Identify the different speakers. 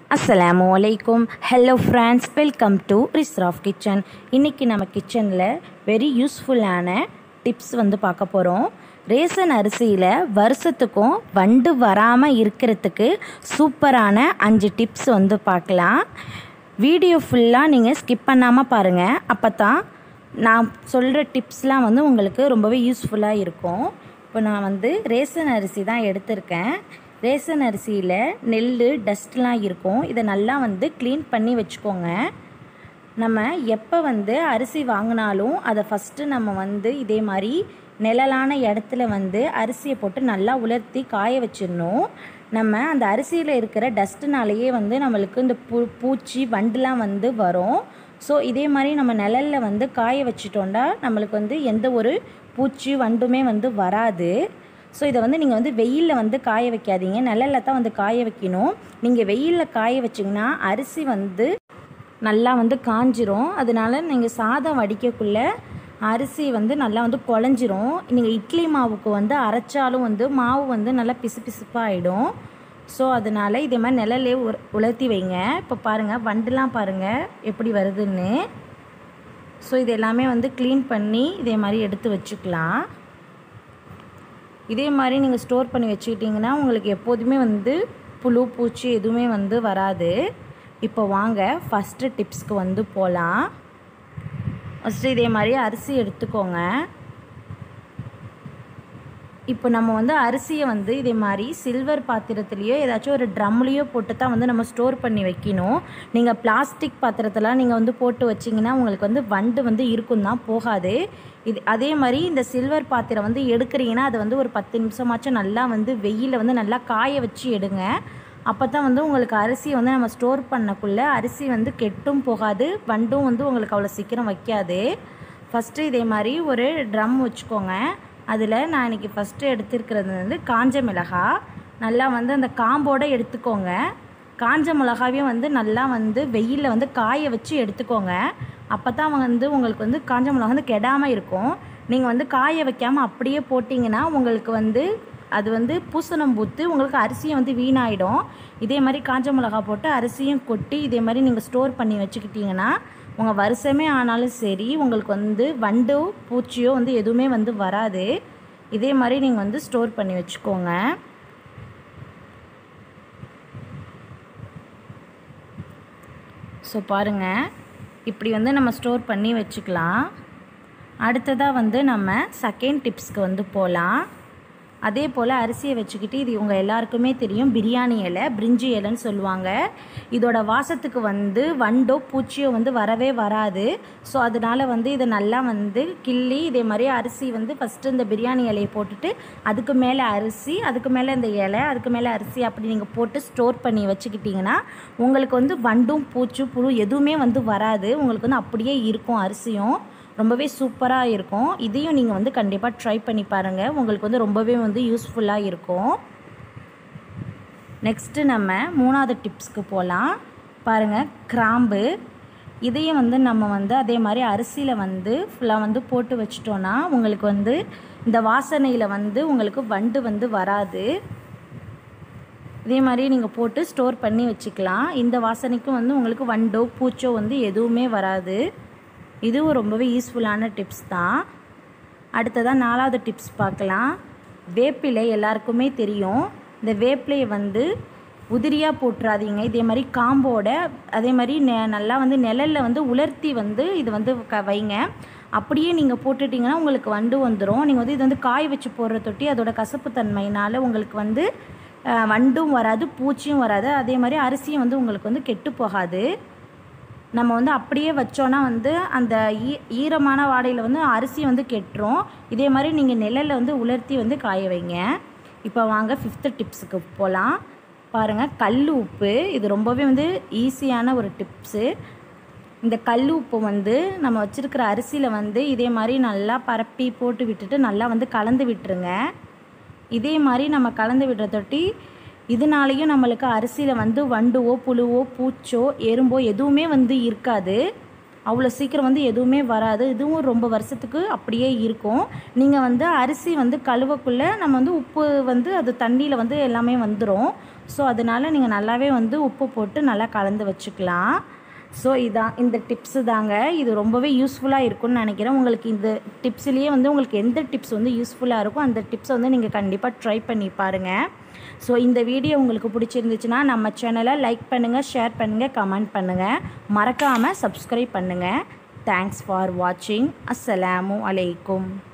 Speaker 1: அஸ்ஸலாமு அலைக்கும் hello friends welcome to ரிஸ்ராஃப் கிச்சன் இன்றைக்கி நம்ம கிச்சனில் வெரி யூஸ்ஃபுல்லான டிப்ஸ் வந்து பார்க்க போகிறோம் ரேசன் அரிசியில் வருஷத்துக்கும் வண்டு வராமல் இருக்கிறதுக்கு சூப்பரான அஞ்சு டிப்ஸ் வந்து பார்க்கலாம் வீடியோ ஃபுல்லாக நீங்கள் ஸ்கிப் பண்ணாமல் பாருங்கள் அப்போ தான் நான் சொல்கிற டிப்ஸ்லாம் வந்து உங்களுக்கு ரொம்பவே யூஸ்ஃபுல்லாக இருக்கும் இப்போ நான் வந்து ரேசன் அரிசி தான் எடுத்திருக்கேன் ரேசன் அரிசியில் நெல் டஸ்ட்லாம் இருக்கும் இதை நல்லா வந்து க்ளீன் பண்ணி வச்சுக்கோங்க நம்ம எப்போ வந்து அரிசி வாங்கினாலும் அதை ஃபஸ்ட்டு நம்ம வந்து இதே மாதிரி நிழலான இடத்துல வந்து அரிசியை போட்டு நல்லா உலர்த்தி காய வச்சிடணும் நம்ம அந்த அரிசியில் இருக்கிற டஸ்ட்டுனாலேயே வந்து நம்மளுக்கு இந்த பூ பூச்சி வண்டுலாம் வந்து வரும் ஸோ இதே மாதிரி நம்ம நிழலில் வந்து காய வச்சிட்டோண்டா நம்மளுக்கு வந்து எந்த ஒரு பூச்சி வண்டுமே வந்து வராது ஸோ இதை வந்து நீங்கள் வந்து வெயிலில் வந்து காய வைக்காதீங்க நிழலில் தான் வந்து காய வைக்கணும் நீங்கள் வெயிலில் காய வச்சிங்கன்னா அரிசி வந்து நல்லா வந்து காஞ்சிரும் அதனால நீங்கள் சாதம் வடிக்கக்குள்ளே அரிசி வந்து நல்லா வந்து குழஞ்சிரும் நீங்கள் இட்லி மாவுக்கு வந்து அரைச்சாலும் வந்து மாவு வந்து நல்லா பிசு பிசுப்பாகிடும் ஸோ அதனால் இதே மாதிரி நிழலே உர உலர்த்தி வைங்க இப்போ பாருங்கள் வண்டுலாம் பாருங்கள் எப்படி வருதுன்னு ஸோ இது எல்லாமே வந்து க்ளீன் பண்ணி இதே மாதிரி எடுத்து வச்சுக்கலாம் இதே மாதிரி நீங்கள் ஸ்டோர் பண்ணி வச்சுக்கிட்டிங்கன்னா உங்களுக்கு எப்போதுமே வந்து புழு பூச்சி எதுவுமே வந்து வராது இப்போ வாங்க ஃபஸ்ட்டு டிப்ஸ்க்கு வந்து போகலாம் ஃபஸ்ட்டு இதே மாதிரி அரிசி எடுத்துக்கோங்க இப்போ நம்ம வந்து அரிசியை வந்து இதே மாதிரி சில்வர் பாத்திரத்துலேயோ ஏதாச்சும் ஒரு ட்ரம்லேயோ போட்டு தான் வந்து நம்ம ஸ்டோர் பண்ணி வைக்கணும் நீங்கள் பிளாஸ்டிக் பாத்திரத்தெல்லாம் நீங்கள் வந்து போட்டு வச்சிங்கன்னா உங்களுக்கு வந்து வண்டு வந்து இருக்கும் தான் போகாது இது அதே மாதிரி இந்த சில்வர் பாத்திரம் வந்து எடுக்கிறீங்கன்னா அதை வந்து ஒரு பத்து நிமிஷமாச்சும் நல்லா வந்து வெயிலில் வந்து நல்லா காய வச்சு எடுங்க அப்போ தான் வந்து உங்களுக்கு அரிசியை வந்து நம்ம ஸ்டோர் பண்ணக்குள்ளே அரிசி வந்து கெட்டும் போகாது வண்டும் வந்து உங்களுக்கு அவ்வளோ சீக்கிரம் வைக்காது ஃபஸ்ட்டு இதே மாதிரி ஒரு ட்ரம் வச்சுக்கோங்க அதில் நான் இன்றைக்கி ஃபஸ்ட்டு எடுத்துருக்கிறது வந்து காஞ்ச மிளகா நல்லா வந்து அந்த காம்போடு எடுத்துக்கோங்க காஞ்ச மிளகாவையும் வந்து நல்லா வந்து வெயிலில் வந்து காய வச்சு எடுத்துக்கோங்க அப்போ தான் வந்து உங்களுக்கு வந்து காஞ்ச மிளகா வந்து கெடாமல் இருக்கும் நீங்கள் வந்து காய வைக்காமல் அப்படியே போட்டிங்கன்னா உங்களுக்கு வந்து அது வந்து பூசணம் பூத்து உங்களுக்கு அரிசியும் வந்து வீணாயிடும் இதே மாதிரி காஞ்ச மிளகா போட்டு அரிசியும் கொட்டி இதே மாதிரி நீங்கள் ஸ்டோர் பண்ணி வச்சுக்கிட்டிங்கன்னா உங்கள் வருஷமே ஆனாலும் சரி உங்களுக்கு வந்து வண்டோ பூச்சியோ வந்து எதுவுமே வந்து வராது இதே மாதிரி நீங்கள் வந்து ஸ்டோர் பண்ணி வச்சுக்கோங்க ஸோ பாருங்கள் இப்படி வந்து நம்ம ஸ்டோர் பண்ணி வச்சுக்கலாம் அடுத்ததாக வந்து நம்ம செகண்ட் டிப்ஸ்க்கு வந்து போகலாம் அதே போல் அரிசியை வச்சுக்கிட்டு இது இவங்க எல்லாருக்குமே தெரியும் பிரியாணி இலை பிரிஞ்சி இலைன்னு சொல்லுவாங்க இதோட வாசத்துக்கு வந்து வண்டோ பூச்சியோ வந்து வரவே வராது ஸோ அதனால் வந்து இதை நல்லா வந்து கிள்ளி இதே மாதிரி அரிசி வந்து ஃபஸ்ட்டு இந்த பிரியாணி இலையை போட்டுட்டு அதுக்கு மேலே அரிசி அதுக்கு மேலே இந்த இலை அதுக்கு மேலே அரிசி அப்படி நீங்கள் போட்டு ஸ்டோர் பண்ணி வச்சுக்கிட்டிங்கன்னா உங்களுக்கு வந்து வண்டும் பூச்சு புழு எதுவுமே வந்து வராது உங்களுக்கு வந்து அப்படியே இருக்கும் அரிசியும் ரொம்பவே சூப்பராக இருக்கும் இதையும் நீங்கள் வந்து கண்டிப்பாக ட்ரை பண்ணி பாருங்கள் உங்களுக்கு வந்து ரொம்பவே வந்து யூஸ்ஃபுல்லாக இருக்கும் நெக்ஸ்ட்டு நம்ம மூணாவது டிப்ஸ்க்கு போகலாம் பாருங்கள் கிராம்பு இதையும் வந்து நம்ம வந்து அதே மாதிரி அரிசியில் வந்து ஃபுல்லாக வந்து போட்டு வச்சிட்டோன்னா உங்களுக்கு வந்து இந்த வாசனையில் வந்து உங்களுக்கு வண்டு வந்து வராது இதே மாதிரி நீங்கள் போட்டு ஸ்டோர் பண்ணி வச்சுக்கலாம் இந்த வாசனைக்கும் வந்து உங்களுக்கு வண்டோ பூச்சோ வந்து எதுவுமே வராது இதுவும் ரொம்பவே யூஸ்ஃபுல்லான டிப்ஸ் தான் அடுத்ததாக நாலாவது டிப்ஸ் பார்க்கலாம் வேப்பிலை எல்லாருக்குமே தெரியும் இந்த வேப்பிலையை வந்து உதிரியாக போட்டுறாதீங்க இதே மாதிரி காம்போட அதே மாதிரி நெ நல்லா வந்து நிழலில் வந்து உலர்த்தி வந்து இது வந்து க வைங்க அப்படியே நீங்கள் போட்டுட்டிங்கன்னா உங்களுக்கு வண்டு வந்துடும் நீங்கள் வந்து இது வந்து காய வச்சு போடுற தொட்டி அதோட கசப்பு தன்மையினால் உங்களுக்கு வந்து வண்டும் வராது பூச்சியும் வராது அதே மாதிரி அரிசியும் வந்து உங்களுக்கு வந்து கெட்டு போகாது நம்ம வந்து அப்படியே வச்சோன்னா வந்து அந்த ஈ ஈரமான வாடையில் வந்து அரிசி வந்து கெட்டுரும் இதே மாதிரி நீங்கள் நிழலில் வந்து உலர்த்தி வந்து காய வைங்க இப்போ வாங்க ஃபிஃப்த்து டிப்ஸுக்கு போகலாம் பாருங்கள் கல் உப்பு இது ரொம்பவே வந்து ஈஸியான ஒரு டிப்ஸு இந்த கல் உப்பு வந்து நம்ம வச்சுருக்கிற அரிசியில் வந்து இதே மாதிரி நல்லா பரப்பி போட்டு விட்டுட்டு நல்லா வந்து கலந்து விட்டுருங்க இதே மாதிரி நம்ம கலந்து விடுற தொட்டி இதனாலேயும் நம்மளுக்கு அரிசியில் வந்து வண்டுவோ புழுவோ பூச்சோ எறும்போ எதுவுமே வந்து இருக்காது அவ்வளோ சீக்கிரம் வந்து எதுவுமே வராது இதுவும் ரொம்ப வருஷத்துக்கு அப்படியே இருக்கும் நீங்கள் வந்து அரிசி வந்து கழுவக்குள்ளே நம்ம வந்து உப்பு வந்து அது தண்ணியில் வந்து எல்லாமே வந்துடும் ஸோ அதனால் நீங்கள் நல்லாவே வந்து உப்பு போட்டு நல்லா கலந்து வச்சுக்கலாம் ஸோ இதான் இந்த டிப்ஸு தாங்க இது ரொம்பவே யூஸ்ஃபுல்லாக இருக்கும்னு நினைக்கிறேன் உங்களுக்கு இந்த டிப்ஸ்லேயே வந்து உங்களுக்கு எந்த டிப்ஸ் வந்து யூஸ்ஃபுல்லாக இருக்கோ அந்த டிப்ஸை வந்து நீங்கள் கண்டிப்பாக ட்ரை பண்ணி பாருங்கள் ஸோ இந்த வீடியோ உங்களுக்கு பிடிச்சிருந்துச்சுன்னா நம்ம சேனலை லைக் பண்ணுங்கள் ஷேர் பண்ணுங்கள் கமெண்ட் பண்ணுங்கள் மறக்காமல் சப்ஸ்கிரைப் பண்ணுங்கள் தேங்க்ஸ் ஃபார் வாட்சிங் அஸ்ஸலாமு அலைக்கும்